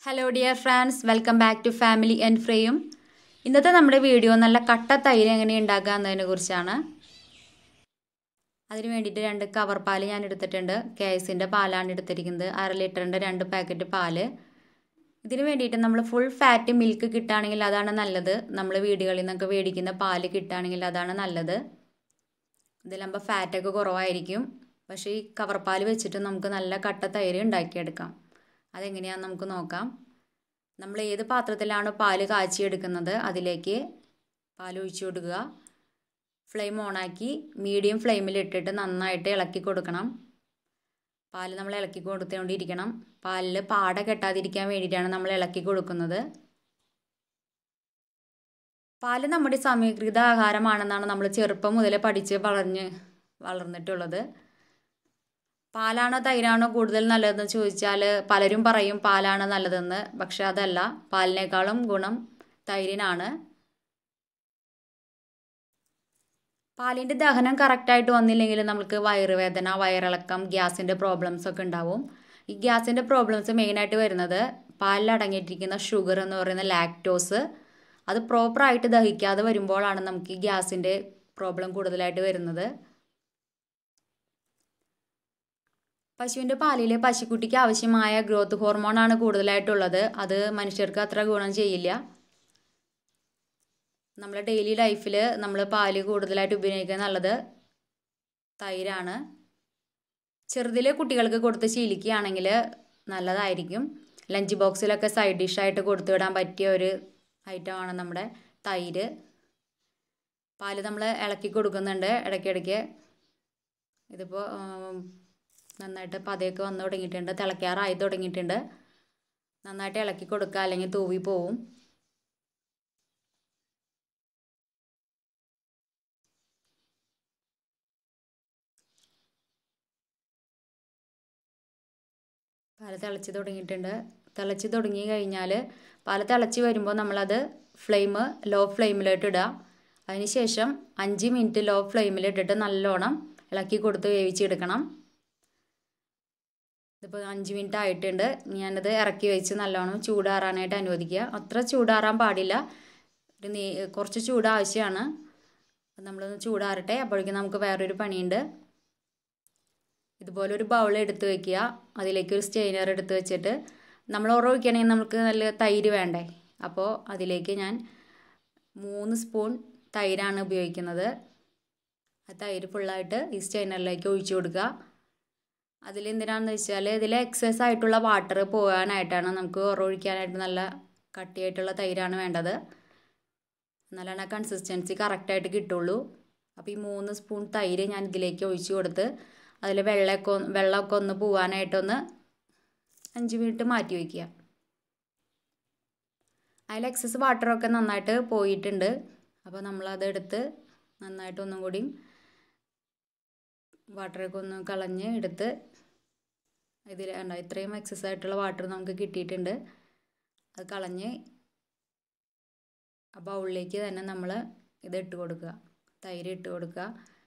hello dear friends welcome back to family and ഫ്രെയും ഇന്നത്തെ നമ്മുടെ വീഡിയോ നല്ല കട്ട തൈര് എങ്ങനെ ഉണ്ടാക്കുക എന്നതിനെ കുറിച്ചാണ് അതിന് വേണ്ടിയിട്ട് രണ്ട് കവർ പാല് ഞാൻ എടുത്തിട്ടുണ്ട് കേസിൻ്റെ പാലാണ് എടുത്തിരിക്കുന്നത് അര ലിറ്ററിൻ്റെ രണ്ട് പാക്കറ്റ് പാല് ഇതിന് വേണ്ടിയിട്ട് നമ്മൾ ഫുൾ ഫാറ്റ് മിൽക്ക് കിട്ടുകയാണെങ്കിൽ അതാണ് നല്ലത് നമ്മൾ വീടുകളിൽ നിന്നൊക്കെ മേടിക്കുന്ന പാല് കിട്ടുകയാണെങ്കിൽ അതാണ് നല്ലത് ഇതിലാകുമ്പോൾ ഫാറ്റൊക്കെ കുറവായിരിക്കും പക്ഷേ ഈ കവർ പാല് വെച്ചിട്ട് നമുക്ക് നല്ല കട്ട തൈര് ഉണ്ടാക്കിയെടുക്കാം അതെങ്ങനെയാണെന്ന് നമുക്ക് നോക്കാം നമ്മൾ ഏത് പാത്രത്തിലാണ് പാല് കാച്ചിയെടുക്കുന്നത് അതിലേക്ക് പാൽ ഒഴിച്ചു കൊടുക്കുക ഫ്ലെയിം ഓണാക്കി മീഡിയം ഫ്ലെയിമിൽ ഇട്ടിട്ട് നന്നായിട്ട് ഇളക്കി കൊടുക്കണം പാല് നമ്മൾ ഇളക്കി കൊടുത്തുകൊണ്ടിരിക്കണം പാലിൽ പാട കെട്ടാതിരിക്കാൻ വേണ്ടിയിട്ടാണ് നമ്മൾ ഇളക്കി കൊടുക്കുന്നത് പാല് നമ്മുടെ സമീകൃത ആഹാരമാണെന്നാണ് നമ്മൾ ചെറുപ്പം മുതലേ പഠിച്ച് വളർന്ന് വളർന്നിട്ടുള്ളത് പാലാണോ തൈരാണോ കൂടുതൽ നല്ലതെന്ന് ചോദിച്ചാൽ പലരും പറയും പാലാണ് നല്ലതെന്ന് പക്ഷെ അതല്ല പാലിനേക്കാളും ഗുണം തൈരിനാണ് പാലിൻ്റെ ദഹനം കറക്റ്റായിട്ട് വന്നില്ലെങ്കിൽ നമുക്ക് വയറുവേദന വയറിളക്കം ഗ്യാസിൻ്റെ പ്രോബ്ലംസ് ഒക്കെ ഉണ്ടാവും ഈ ഗ്യാസിൻ്റെ പ്രോബ്ലംസ് മെയിനായിട്ട് വരുന്നത് പാലിൽ അടങ്ങിയിട്ടിരിക്കുന്ന ഷുഗർ എന്ന് പറയുന്ന ലാക്ടോസ് അത് പ്രോപ്പറായിട്ട് ദഹിക്കാതെ വരുമ്പോഴാണ് നമുക്ക് ഈ ഗ്യാസിൻ്റെ പ്രോബ്ലം കൂടുതലായിട്ട് വരുന്നത് പശുവിൻ്റെ പാലിൽ പശുക്കുട്ടിക്ക് ആവശ്യമായ ഗ്രോത്ത് ഹോർമോണാണ് കൂടുതലായിട്ടുള്ളത് അത് മനുഷ്യർക്ക് അത്ര ഗുണം ചെയ്യില്ല നമ്മുടെ ഡെയിലി ലൈഫിൽ നമ്മൾ പാല് കൂടുതലായിട്ട് ഉപയോഗിക്കുക നല്ലത് തൈരാണ് ചെറുതിലെ കുട്ടികൾക്ക് കൊടുത്ത് ശീലിക്കുകയാണെങ്കിൽ നല്ലതായിരിക്കും ലഞ്ച് ബോക്സിലൊക്കെ സൈഡ് ഡിഷായിട്ട് കൊടുത്തു വിടാൻ പറ്റിയ ഒരു ഐറ്റമാണ് നമ്മുടെ തൈര് പാല് നമ്മൾ ഇളക്കി കൊടുക്കുന്നുണ്ട് ഇടയ്ക്കിടയ്ക്ക് ഇതിപ്പോൾ നന്നായിട്ട് പതയൊക്കെ വന്ന് തുടങ്ങിയിട്ടുണ്ട് തിളയ്ക്കാറായി തുടങ്ങിയിട്ടുണ്ട് നന്നായിട്ട് ഇളക്കി കൊടുക്കുക അല്ലെങ്കിൽ തൂവി പോവും പാല് തിളച്ച് തുടങ്ങിയിട്ടുണ്ട് തിളച്ച് തുടങ്ങി കഴിഞ്ഞാൽ പാല് തിളച്ച് വരുമ്പോൾ നമ്മളത് ഫ്ലെയിം ലോ ഫ്ലെയിമിലോട്ട് ഇടുക അതിനുശേഷം അഞ്ച് മിനിറ്റ് ലോ ഫ്ലെയിമിൽ ഇട്ടിട്ട് നല്ലോണം ഇളക്കി കൊടുത്ത് വേവിച്ചെടുക്കണം ഇതിപ്പോൾ അഞ്ച് മിനിറ്റ് ആയിട്ടുണ്ട് ഞാനത് ഇറക്കി വെച്ച് നല്ലോണം ചൂടാറാനായിട്ട് അനുവദിക്കുക അത്ര ചൂടാറാൻ പാടില്ല ഒരു നീ കുറച്ച് ചൂട് ആവശ്യമാണ് നമ്മളൊന്ന് ചൂടാറട്ടെ അപ്പോഴേക്കും നമുക്ക് വേറൊരു പണിയുണ്ട് ഇതുപോലെ ഒരു ബൗൾ എടുത്ത് വെക്കുക അതിലേക്ക് ഒരു സ്റ്റെയിനർ എടുത്ത് വെച്ചിട്ട് നമ്മൾ ഉറവിക്കണമെങ്കിൽ നമുക്ക് നല്ല തൈര് വേണ്ടേ അപ്പോൾ അതിലേക്ക് ഞാൻ മൂന്ന് സ്പൂൺ തൈരാണ് ഉപയോഗിക്കുന്നത് ആ തൈര് ഫുള്ളായിട്ട് ഈ സ്റ്റെയിനറിലേക്ക് ഒഴിച്ചു കൊടുക്കുക അതിലെന്തിനാണെന്ന് വെച്ചാൽ ഇതിൽ എക്സസ് ആയിട്ടുള്ള വാട്ടർ പോകാനായിട്ടാണ് നമുക്ക് ഉറവൊഴിക്കാനായിട്ട് നല്ല കട്ടിയായിട്ടുള്ള തൈരാണ് വേണ്ടത് എന്നാലാണ് ആ കൺസിസ്റ്റൻസി കറക്റ്റായിട്ട് കിട്ടുള്ളൂ അപ്പോൾ ഈ മൂന്ന് സ്പൂൺ തൈര് ഞാൻ ഇതിലേക്ക് ഒഴിച്ചു കൊടുത്ത് അതിൽ വെള്ളമൊക്കെ വെള്ളമൊക്കെ ഒന്ന് പോകാനായിട്ടൊന്ന് അഞ്ച് മിനിറ്റ് മാറ്റി വയ്ക്കുക അതിൽ എക്സസ് വാട്ടറൊക്കെ നന്നായിട്ട് പോയിട്ടുണ്ട് അപ്പോൾ നമ്മളത് എടുത്ത് നന്നായിട്ട് ഒന്നും കൂടിയും വാട്ടറൊക്കെ ഒന്ന് കളഞ്ഞ് എടുത്ത് ഇതിൽ ഉണ്ടോ ഇത്രയും എക്സസ് ആയിട്ടുള്ള വാട്ടർ നമുക്ക് കിട്ടിയിട്ടുണ്ട് അത് കളഞ്ഞ് ആ ബൗളിലേക്ക് തന്നെ നമ്മൾ ഇത് ഇട്ട് കൊടുക്കുക തൈര് ഇട്ട് കൊടുക്കുക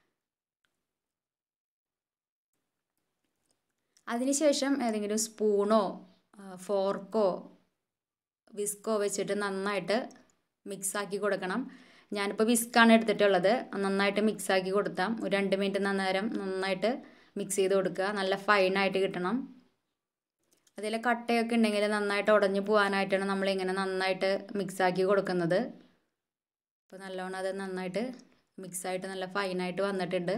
അതിനുശേഷം ഏതെങ്കിലും സ്പൂണോ ഫോർക്കോ വിസ്കോ വെച്ചിട്ട് നന്നായിട്ട് മിക്സാക്കി കൊടുക്കണം ഞാനിപ്പോൾ വിസ്ക്കാണ് എടുത്തിട്ടുള്ളത് നന്നായിട്ട് മിക്സാക്കി കൊടുത്താൽ ഒരു രണ്ട് മിനിറ്റ് നന്നേരം നന്നായിട്ട് മിക്സ് ചെയ്ത് കൊടുക്കുക നല്ല ഫൈനായിട്ട് കിട്ടണം അതിൽ കട്ടയൊക്കെ ഉണ്ടെങ്കിൽ നന്നായിട്ട് ഉടഞ്ഞു പോകാനായിട്ടാണ് നമ്മളിങ്ങനെ നന്നായിട്ട് മിക്സാക്കി കൊടുക്കുന്നത് അപ്പോൾ നല്ലോണം അത് നന്നായിട്ട് മിക്സായിട്ട് നല്ല ഫൈനായിട്ട് വന്നിട്ടുണ്ട്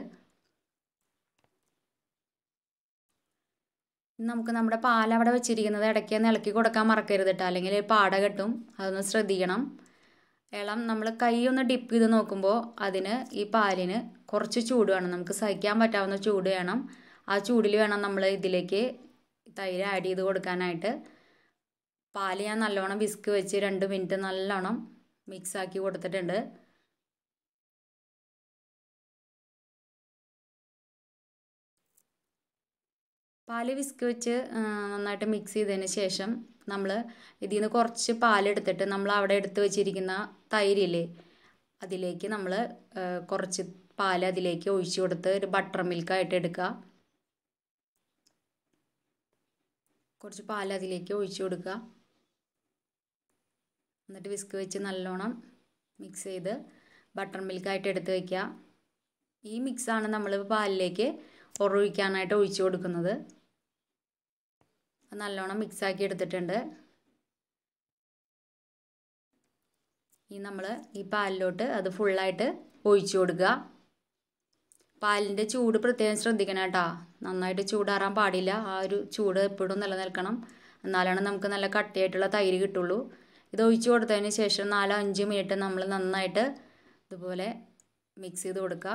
നമുക്ക് നമ്മുടെ പാൽ അവിടെ വെച്ചിരിക്കുന്നത് ഇടയ്ക്ക് ഒന്ന് ഇളക്കി കൊടുക്കാൻ മറക്കരുത് കേട്ടോ അല്ലെങ്കിൽ പാട കെട്ടും അതൊന്ന് ശ്രദ്ധിക്കണം ഇളം നമ്മൾ കൈ ഒന്ന് ഡിപ്പ് ചെയ്ത് നോക്കുമ്പോൾ അതിന് ഈ പാലിന് കുറച്ച് ചൂട് വേണം നമുക്ക് സഹിക്കാൻ പറ്റാവുന്ന ചൂട് വേണം ആ ചൂടിൽ വേണം നമ്മൾ ഇതിലേക്ക് തൈര് ആഡ് ചെയ്ത് കൊടുക്കാനായിട്ട് പാല് ഞാൻ നല്ലോണം വിസ്ക് വെച്ച് രണ്ട് മിനിറ്റ് നല്ലോണം മിക്സ് ആക്കി കൊടുത്തിട്ടുണ്ട് പാല് വിസ്ക് വെച്ച് നന്നായിട്ട് മിക്സ് ചെയ്തതിന് ശേഷം നമ്മൾ ഇതിൽ നിന്ന് കുറച്ച് പാലെടുത്തിട്ട് നമ്മൾ അവിടെ എടുത്ത് വെച്ചിരിക്കുന്ന തൈരില്ലേ അതിലേക്ക് നമ്മൾ കുറച്ച് പാൽ അതിലേക്ക് ഒഴിച്ചു കൊടുത്ത് ഒരു ബട്ടർ മിൽക്കായിട്ട് എടുക്കുക കുറച്ച് പാൽ അതിലേക്ക് ഒഴിച്ചു കൊടുക്കുക എന്നിട്ട് വിസ്ക് വെച്ച് നല്ലോണം മിക്സ് ചെയ്ത് ബട്ടർ മിൽക്കായിട്ട് എടുത്ത് വയ്ക്കുക ഈ മിക്സാണ് നമ്മൾ പാലിലേക്ക് ഉറവിക്കാനായിട്ട് ഒഴിച്ചു കൊടുക്കുന്നത് നല്ലോണം മിക്സാക്കി എടുത്തിട്ടുണ്ട് ഈ നമ്മൾ ഈ പാലിലോട്ട് അത് ഫുള്ളായിട്ട് ഒഴിച്ചു കൊടുക്കുക പാലിൻ്റെ ചൂട് പ്രത്യേകം ശ്രദ്ധിക്കണം കേട്ടോ നന്നായിട്ട് ചൂടാറാൻ പാടില്ല ആ ഒരു ചൂട് എപ്പോഴും നിലനിൽക്കണം എന്നാലാണ് നമുക്ക് നല്ല കട്ടിയായിട്ടുള്ള തൈര് കിട്ടുള്ളൂ ഇത് ഒഴിച്ചു കൊടുത്തതിന് ശേഷം നാലോ അഞ്ച് മിനിറ്റ് നമ്മൾ നന്നായിട്ട് ഇതുപോലെ മിക്സ് ചെയ്ത് കൊടുക്കുക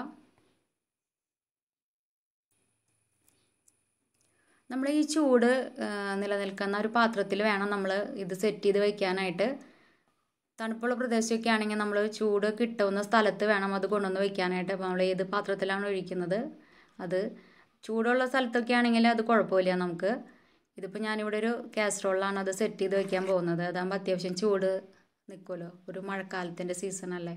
നമ്മൾ ഈ ചൂട് നിലനിൽക്കുന്ന ഒരു പാത്രത്തിൽ വേണം നമ്മൾ ഇത് സെറ്റ് ചെയ്ത് വയ്ക്കാനായിട്ട് തണുപ്പുള്ള പ്രദേശമൊക്കെ ആണെങ്കിൽ നമ്മൾ ചൂട് കിട്ടുന്ന സ്ഥലത്ത് വേണം അത് കൊണ്ടുവന്ന് വെക്കാനായിട്ട് അപ്പോൾ നമ്മൾ ഏത് പാത്രത്തിലാണ് ഒഴിക്കുന്നത് അത് ചൂടുള്ള സ്ഥലത്തൊക്കെ ആണെങ്കിൽ അത് കുഴപ്പമില്ല നമുക്ക് ഇതിപ്പോൾ ഞാനിവിടെ ഒരു കാസറോളിലാണ് അത് സെറ്റ് ചെയ്ത് വെക്കാൻ പോകുന്നത് അതാകുമ്പോൾ അത്യാവശ്യം ചൂട് നിൽക്കുമല്ലോ ഒരു മഴക്കാലത്തിൻ്റെ സീസണല്ലേ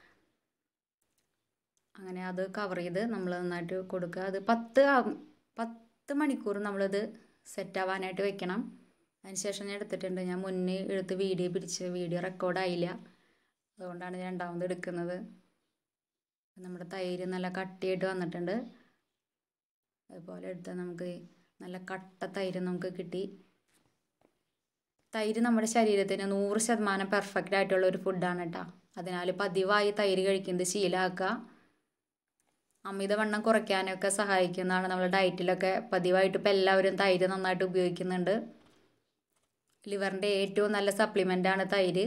അങ്ങനെ അത് കവർ ചെയ്ത് നമ്മൾ നന്നായിട്ട് കൊടുക്കുക അത് പത്ത് പത്ത് മണിക്കൂർ നമ്മളത് സെറ്റ് ആവാനായിട്ട് വെക്കണം അതിനുശേഷം ഞാൻ എടുത്തിട്ടുണ്ട് ഞാൻ മുന്നേ എടുത്ത് വീഡിയോ പിടിച്ച് വീഡിയോ റെക്കോർഡായില്ല അതുകൊണ്ടാണ് ഞാൻ രണ്ടാമത് എടുക്കുന്നത് നമ്മുടെ തൈര് നല്ല കട്ടിയായിട്ട് വന്നിട്ടുണ്ട് അതുപോലെ എടുത്താൽ നമുക്ക് നല്ല കട്ട തൈര് നമുക്ക് കിട്ടി തൈര് നമ്മുടെ ശരീരത്തിന് നൂറ് ശതമാനം പെർഫെക്റ്റ് ആയിട്ടുള്ള ഒരു ഫുഡാണ് കേട്ടോ അതിനാൽ പതിവായി തൈര് കഴിക്കുന്നത് ശീലമാക്കുക അമിതവണ്ണം കുറയ്ക്കാനൊക്കെ സഹായിക്കുന്നതാണ് നമ്മൾ ഡയറ്റിലൊക്കെ പതിവായിട്ട് ഇപ്പോൾ എല്ലാവരും തൈര് നന്നായിട്ട് ഉപയോഗിക്കുന്നുണ്ട് ലിവറിൻ്റെ ഏറ്റവും നല്ല സപ്ലിമെൻ്റാണ് തൈര്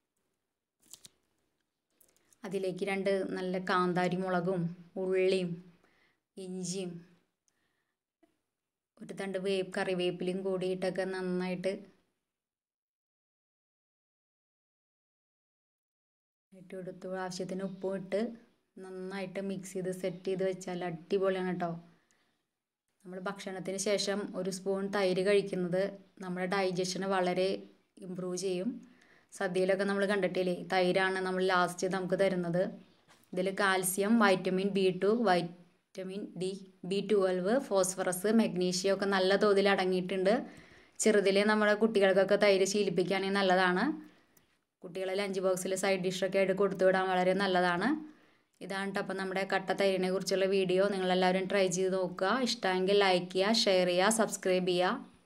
അതിലേക്ക് രണ്ട് നല്ല കാന്താരി മുളകും ഉള്ളിയും ഇഞ്ചിയും ഒരു തണ്ട് വേപ്പ് കറിവേപ്പിലയും കൂടിയിട്ടൊക്കെ നന്നായിട്ട് ഇട്ട് കൊടുത്തു ആവശ്യത്തിന് ഉപ്പും ഇട്ട് നന്നായിട്ട് മിക്സ് ചെയ്ത് സെറ്റ് ചെയ്ത് വെച്ചാൽ അടിപൊളിയാണ് കേട്ടോ നമ്മൾ ഭക്ഷണത്തിന് ശേഷം ഒരു സ്പൂൺ തൈര് കഴിക്കുന്നത് നമ്മുടെ ഡൈജഷന് വളരെ ഇമ്പ്രൂവ് ചെയ്യും സദ്യയിലൊക്കെ നമ്മൾ കണ്ടിട്ടില്ലേ തൈരാണ് നമ്മൾ ലാസ്റ്റ് നമുക്ക് തരുന്നത് ഇതിൽ calcium vitamin B two vitamin D B twelve phosphorus magnesium ഒക്കെ നല്ല തോതിൽ അടങ്ങിയിട്ടുണ്ട് ചെറുതിലെ നമ്മുടെ കുട്ടികൾക്കൊക്കെ തൈര് ശീലിപ്പിക്കുകയാണെങ്കിൽ നല്ലതാണ് കുട്ടികളെ ലഞ്ച് ബോക്സിൽ സൈഡ് ഡിഷൊക്കെ ആയിട്ട് കൊടുത്തു വിടാൻ വളരെ നല്ലതാണ് ഇതാണ് കേട്ടോ അപ്പം നമ്മുടെ കട്ട തൈരിനെ കുറിച്ചുള്ള വീഡിയോ നിങ്ങളെല്ലാവരും ട്രൈ ചെയ്ത് നോക്കുക ഇഷ്ടമെങ്കിൽ ലൈക്ക് ചെയ്യുക ഷെയർ ചെയ്യുക സബ്സ്ക്രൈബ് ചെയ്യുക